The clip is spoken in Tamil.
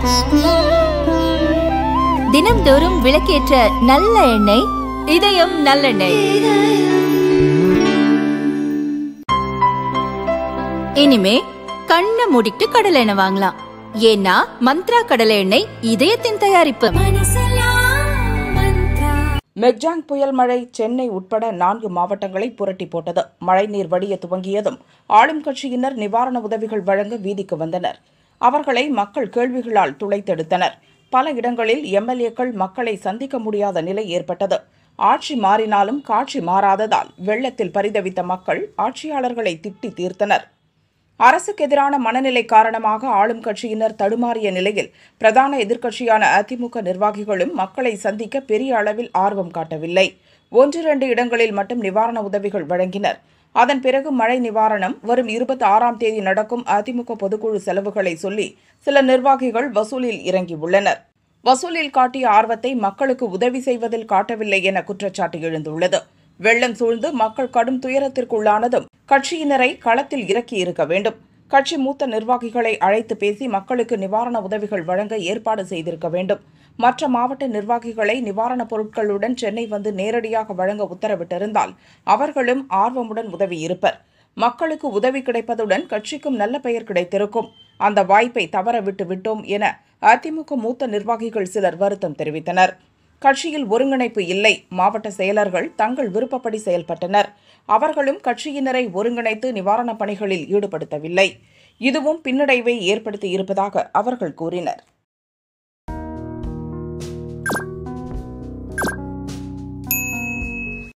தினம்தோறும் விளக்கேற்ற நல்ல எண்ணெய் இதயம் நல்லெண்ணெய் இனிமே கண்ணை மூடிட்டு கடலை எண்ணெய் வாங்கலாம் ஏன்னா மந்த்ரா கடலை எண்ணெய் இதயத்தின் தயாரிப்பு மெக்ஜாங் புயல் மழை சென்னை உட்பட நான்கு மாவட்டங்களை புரட்டி போட்டது மழைநீர் வடிய துவங்கியதும் ஆளும் கட்சியினர் நிவாரண உதவிகள் வழங்க வீதிக்கு வந்தனர் அவர்களை மக்கள் கேள்விகளால் துளைத்தெடுத்தனர் பல இடங்களில் எம்எல்ஏக்கள் மக்களை சந்திக்க முடியாத நிலை ஏற்பட்டது ஆட்சி மாறினாலும் காட்சி மாறாததால் வெள்ளத்தில் பரிதவித்த மக்கள் ஆட்சியாளர்களை திட்டி தீர்த்தனர் அரசுக்கு எதிரான மனநிலை காரணமாக ஆளும் கட்சியினர் தடுமாறிய நிலையில் பிரதான எதிர்க்கட்சியான அதிமுக நிர்வாகிகளும் மக்களை சந்திக்க பெரிய அளவில் ஆர்வம் காட்டவில்லை ஒன்று இரண்டு இடங்களில் மட்டும் நிவாரண உதவிகள் வழங்கினர் அதன் பிறகு மழை நிவாரணம் வரும் இருபத்தி ஆறாம் தேதி நடக்கும் அதிமுக பொதுக்குழு செலவுகளை சொல்லி சில நிர்வாகிகள் வசூலில் இறங்கியுள்ளனர் வசூலில் காட்டிய ஆர்வத்தை மக்களுக்கு உதவி செய்வதில் காட்டவில்லை என குற்றச்சாட்டு எழுந்துள்ளது வெள்ளம் சூழ்ந்து மக்கள் கடும் துயரத்திற்குள்ளானதும் கட்சியினரை களத்தில் இறக்கி இருக்க வேண்டும் கட்சி மூத்த நிர்வாகிகளை அழைத்து பேசி மக்களுக்கு நிவாரண உதவிகள் வழங்க ஏற்பாடு செய்திருக்க வேண்டும் மற்ற மாவட்ட நிர்வாகிகளை நிவாரணப் பொருட்களுடன் சென்னை வந்து நேரடியாக வழங்க உத்தரவிட்டிருந்தால் அவர்களும் ஆர்வமுடன் உதவியிருப்பர் மக்களுக்கு உதவி கிடைப்பதுடன் கட்சிக்கும் நல்ல பெயர் கிடைத்திருக்கும் அந்த வாய்ப்பை தவற விட்டு விட்டோம் என அதிமுக மூத்த நிர்வாகிகள் சிலர் வருத்தம் தெரிவித்தனர் கட்சியில் ஒருங்கிணைப்பு இல்லை மாவட்ட செயலர்கள் தங்கள் விருப்பப்படி செயல்பட்டனர் அவர்களும் கட்சியினரை ஒருங்கிணைத்து நிவாரணப் பணிகளில் ஈடுபடுத்தவில்லை இதுவும் பின்னடைவை ஏற்படுத்தி இருப்பதாக அவர்கள் கூறினர்